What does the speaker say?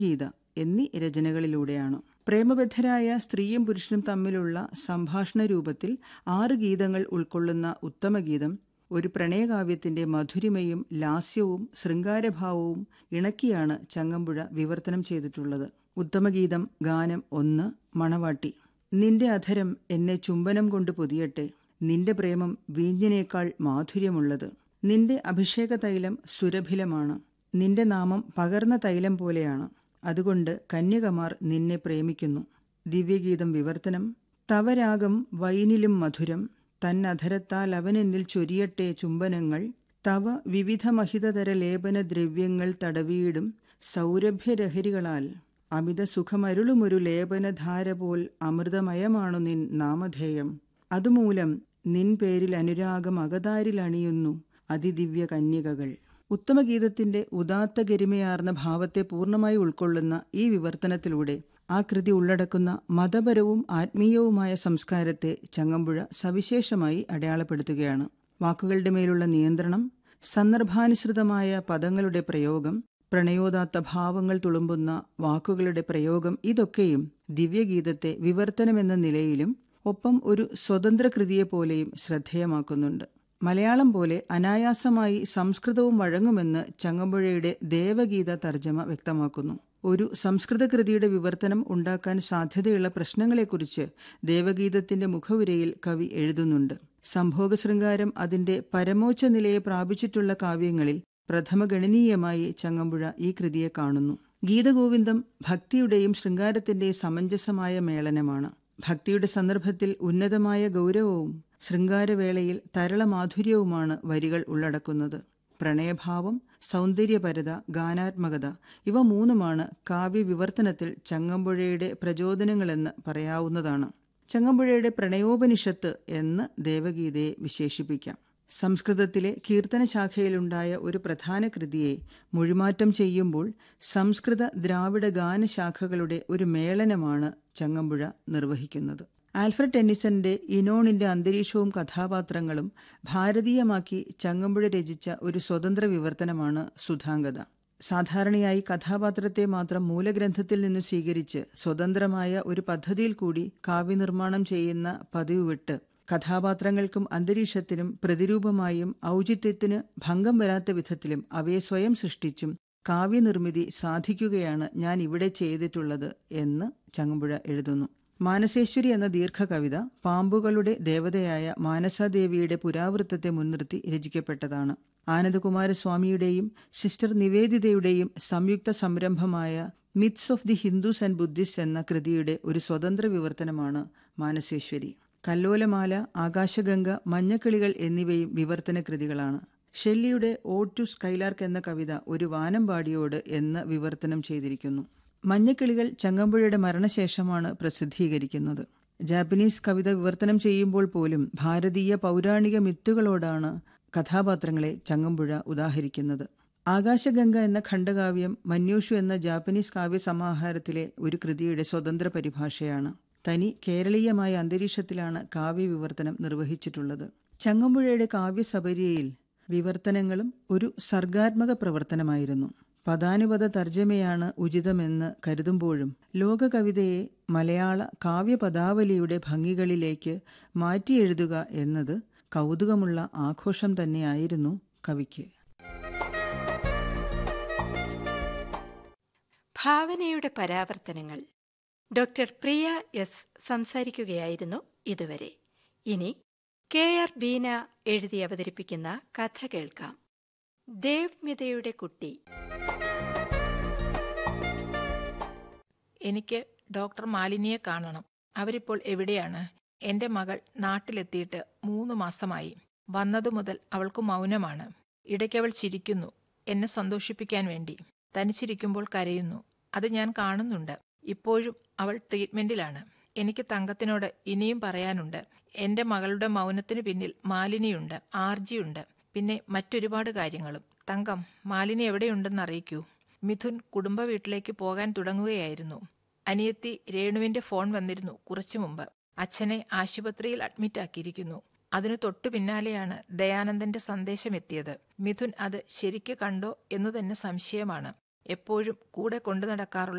ഗീത എന്നീ രചനകളിലൂടെയാണ് പ്രേമബദ്ധരായ സ്ത്രീയും പുരുഷനും തമ്മിലുള്ള സംഭാഷണ രൂപത്തിൽ ആറ് ഗീതങ്ങൾ ഉൾക്കൊള്ളുന്ന ഉത്തമഗീതം ഒരു പ്രണയകാവ്യത്തിന്റെ മധുരിമയും ലാസ്യവും ശൃംഗാരഭാവവും ഇണക്കിയാണ് ചങ്ങമ്പുഴ വിവർത്തനം ചെയ്തിട്ടുള്ളത് ഉത്തമഗീതം ഗാനം ഒന്ന് മണവാട്ടി നിന്റെ അധരം എന്നെ ചുംബനം കൊണ്ട് പൊതിയട്ടെ നിന്റെ പ്രേമം വീഞ്ഞിനേക്കാൾ മാധുര്യമുള്ളത് നിന്റെ അഭിഷേക തൈലം സുരഭിലമാണ് നിന്റെ നാമം പകർന്ന തൈലം പോലെയാണ് അതുകൊണ്ട് കന്യകമാർ നിന്നെ പ്രേമിക്കുന്നു ദിവ്യഗീതം വിവർത്തനം തവരാഗം വൈനിലും മധുരം തന്നധരത്താൽ അവനെന്നിൽ ചൊരിയട്ടെ ചുംബനങ്ങൾ തവ വിവിധ മഹിതതര ലേപന ദ്രവ്യങ്ങൾ തടവിയിടും സൗരഭ്യരഹരികളാൽ അമിത സുഖമരുളുമൊരു ലേപനധാര പോൽ അമൃതമയമാണു നിൻ നാമധേയം അതുമൂലം നിൻ പേരിൽ അനുരാഗം അകതാരിൽ അണിയുന്നു അതിദിവ്യ കന്യകകൾ ഉത്തമഗീതത്തിന്റെ ഉദാത്ത ഗരിമയാർന്ന ഭാവത്തെ പൂർണ്ണമായി ഉൾക്കൊള്ളുന്ന ഈ വിവർത്തനത്തിലൂടെ ആ കൃതി ഉള്ളടക്കുന്ന മതപരവും ആത്മീയവുമായ സംസ്കാരത്തെ ചങ്ങമ്പുഴ സവിശേഷമായി അടയാളപ്പെടുത്തുകയാണ് വാക്കുകളുടെ മേലുള്ള നിയന്ത്രണം സന്ദർഭാനുസൃതമായ പദങ്ങളുടെ പ്രയോഗം പ്രണയോദാത്ത ഭാവങ്ങൾ തുളുമ്പുന്ന വാക്കുകളുടെ പ്രയോഗം ഇതൊക്കെയും ദിവ്യഗീതത്തെ വിവർത്തനമെന്ന നിലയിലും ഒപ്പം ഒരു സ്വതന്ത്ര കൃതിയെപ്പോലെയും ശ്രദ്ധേയമാക്കുന്നുണ്ട് മലയാളം പോലെ അനായാസമായി സംസ്കൃതവും വഴങ്ങുമെന്ന് ചങ്ങമ്പുഴയുടെ ദേവഗീത തർജ്ജമ വ്യക്തമാക്കുന്നു ഒരു സംസ്കൃത കൃതിയുടെ വിവർത്തനം ഉണ്ടാക്കാൻ സാധ്യതയുള്ള പ്രശ്നങ്ങളെക്കുറിച്ച് ദേവഗീതത്തിന്റെ മുഖവുരയിൽ കവി എഴുതുന്നുണ്ട് സംഭോഗശൃംഗാരം അതിന്റെ പരമോച്ച നിലയെ പ്രാപിച്ചിട്ടുള്ള കാവ്യങ്ങളിൽ പ്രഥമഗണനീയമായി ചങ്ങമ്പുഴ ഈ കൃതിയെ കാണുന്നു ഗീതഗോവിന്ദം ഭക്തിയുടെയും ശൃംഗാരത്തിന്റെയും സമഞ്ജസമായ മേളനമാണ് ഭക്തിയുടെ സന്ദർഭത്തിൽ ഉന്നതമായ ഗൗരവവും ശൃംഗാരവേളയിൽ തരളമാധുര്യവുമാണ് വരികൾ ഉള്ളടക്കുന്നത് പ്രണയഭാവം സൗന്ദര്യപരത ഗാനാത്മകത ഇവ മൂന്നുമാണ് കാവ്യവിവർത്തനത്തിൽ ചങ്ങമ്പുഴയുടെ പ്രചോദനങ്ങളെന്ന് പറയാവുന്നതാണ് ചങ്ങമ്പുഴയുടെ പ്രണയോപനിഷത്ത് എന്ന് ദേവഗീതയെ വിശേഷിപ്പിക്കാം സംസ്കൃതത്തിലെ കീർത്തന ശാഖയിലുണ്ടായ ഒരു പ്രധാന കൃതിയെ മൊഴിമാറ്റം ചെയ്യുമ്പോൾ സംസ്കൃത ദ്രാവിഡ ഗാനശാഖകളുടെ ഒരു മേളനമാണ് ചങ്ങമ്പുഴ നിർവഹിക്കുന്നത് ആൽഫ്രഡ് ടെന്നിസന്റെ ഇനോണിന്റെ അന്തരീക്ഷവും കഥാപാത്രങ്ങളും ഭാരതീയമാക്കി ചങ്ങമ്പുഴ രചിച്ച ഒരു സ്വതന്ത്ര വിവർത്തനമാണ് സുധാംഗത സാധാരണയായി കഥാപാത്രത്തെ മാത്രം മൂലഗ്രന്ഥത്തിൽ നിന്ന് സ്വീകരിച്ച് സ്വതന്ത്രമായ ഒരു പദ്ധതിയിൽ കൂടി കാവ്യനിർമ്മാണം ചെയ്യുന്ന പതിവ് വിട്ട് കഥാപാത്രങ്ങൾക്കും അന്തരീക്ഷത്തിനും പ്രതിരൂപമായും ഔചിത്യത്തിന് ഭംഗം വരാത്ത വിധത്തിലും അവയെ സ്വയം സൃഷ്ടിച്ചും കാവ്യനിർമ്മിതി സാധിക്കുകയാണ് ഞാൻ ഇവിടെ ചെയ്തിട്ടുള്ളത് എന്ന് ചങ്ങമ്പുഴ എഴുതുന്നു മാനസേശ്വരി എന്ന ദീർഘകവിത പാമ്പുകളുടെ ദേവതയായ മാനസാദേവിയുടെ പുരാവൃത്തത്തെ മുൻനിർത്തി രചിക്കപ്പെട്ടതാണ് ആനന്ദകുമാരസ്വാമിയുടെയും സിസ്റ്റർ നിവേദിതയുടെയും സംയുക്ത സംരംഭമായ myths of the Hindus and Buddhist എന്ന കൃതിയുടെ ഒരു സ്വതന്ത്ര വിവർത്തനമാണ് മാനസേശ്വരി കല്ലോലമാല ആകാശഗംഗ മഞ്ഞക്കിളികൾ എന്നിവയും വിവർത്തന കൃതികളാണ് ഷെല്ലിയുടെ ഓ ടു സ്കൈലാർക്ക് എന്ന കവിത ഒരു വാനമ്പാടിയോട് എന്ന് വിവർത്തനം ചെയ്തിരിക്കുന്നു മഞ്ഞക്കിളികൾ ചങ്ങമ്പുഴയുടെ മരണശേഷമാണ് പ്രസിദ്ധീകരിക്കുന്നത് ജാപ്പനീസ് കവിത വിവർത്തനം ചെയ്യുമ്പോൾ പോലും ഭാരതീയ പൗരാണിക മിത്തുകളോടാണ് കഥാപാത്രങ്ങളെ ചങ്ങമ്പുഴ ഉദാഹരിക്കുന്നത് ആകാശഗംഗ എന്ന ഖണ്ഡകാവ്യം മന്യൂഷു എന്ന ജാപ്പനീസ് കാവ്യ സമാഹാരത്തിലെ ഒരു കൃതിയുടെ സ്വതന്ത്ര പരിഭാഷയാണ് തനി കേരളീയമായ അന്തരീക്ഷത്തിലാണ് കാവ്യവിവർത്തനം നിർവഹിച്ചിട്ടുള്ളത് ചങ്ങമ്പുഴയുടെ കാവ്യസബരിയയിൽ വിവർത്തനങ്ങളും ഒരു സർഗാത്മക പ്രവർത്തനമായിരുന്നു പദാനുപത തർജ്ജമയാണ് ഉചിതമെന്ന് കരുതുമ്പോഴും ലോകകവിതയെ മലയാള കാവ്യപദാവലിയുടെ ഭംഗികളിലേക്ക് മാറ്റിയെഴുതുക എന്നത് കൗതുകമുള്ള ആഘോഷം തന്നെയായിരുന്നു കവിക്ക് ഭാവനയുടെ പരാവർത്തനങ്ങൾ ഡോക്ടർ പ്രിയ എസ് സംസാരിക്കുകയായിരുന്നു ഇതുവരെ ഇനി കെ ആർ ബീന എഴുതി അവതരിപ്പിക്കുന്ന കഥ കേൾക്കാം ദേവ്മിതയുടെ കുട്ടി എനിക്ക് ഡോക്ടർ മാലിനിയെ കാണണം അവരിപ്പോൾ എവിടെയാണ് എന്റെ മകൾ നാട്ടിലെത്തിയിട്ട് മൂന്ന് മാസമായി വന്നതു മുതൽ അവൾക്ക് മൗനമാണ് ഇടയ്ക്കവൾ ചിരിക്കുന്നു എന്നെ സന്തോഷിപ്പിക്കാൻ വേണ്ടി തനിച്ചിരിക്കുമ്പോൾ കരയുന്നു അത് ഞാൻ കാണുന്നുണ്ട് ഇപ്പോഴും അവൾ ട്രീറ്റ്മെന്റിലാണ് എനിക്ക് തങ്കത്തിനോട് ഇനിയും പറയാനുണ്ട് എന്റെ മകളുടെ മൗനത്തിന് പിന്നിൽ മാലിനിയുണ്ട് ആർജിയുണ്ട് പിന്നെ മറ്റൊരുപാട് കാര്യങ്ങളും തങ്കം മാലിനി എവിടെയുണ്ടെന്ന് അറിയിക്കൂ മിഥുൻ കുടുംബ വീട്ടിലേക്ക് പോകാൻ തുടങ്ങുകയായിരുന്നു അനിയത്തി രേണുവിന്റെ ഫോൺ വന്നിരുന്നു കുറച്ചു മുമ്പ് അച്ഛനെ ആശുപത്രിയിൽ അഡ്മിറ്റാക്കിയിരിക്കുന്നു അതിനു തൊട്ടു പിന്നാലെയാണ് ദയാനന്ദന്റെ സന്ദേശം എത്തിയത് മിഥുൻ അത് ശരിക്ക് കണ്ടോ എന്നു തന്നെ സംശയമാണ് എപ്പോഴും കൂടെ കൊണ്ടു നടക്കാറുള്ള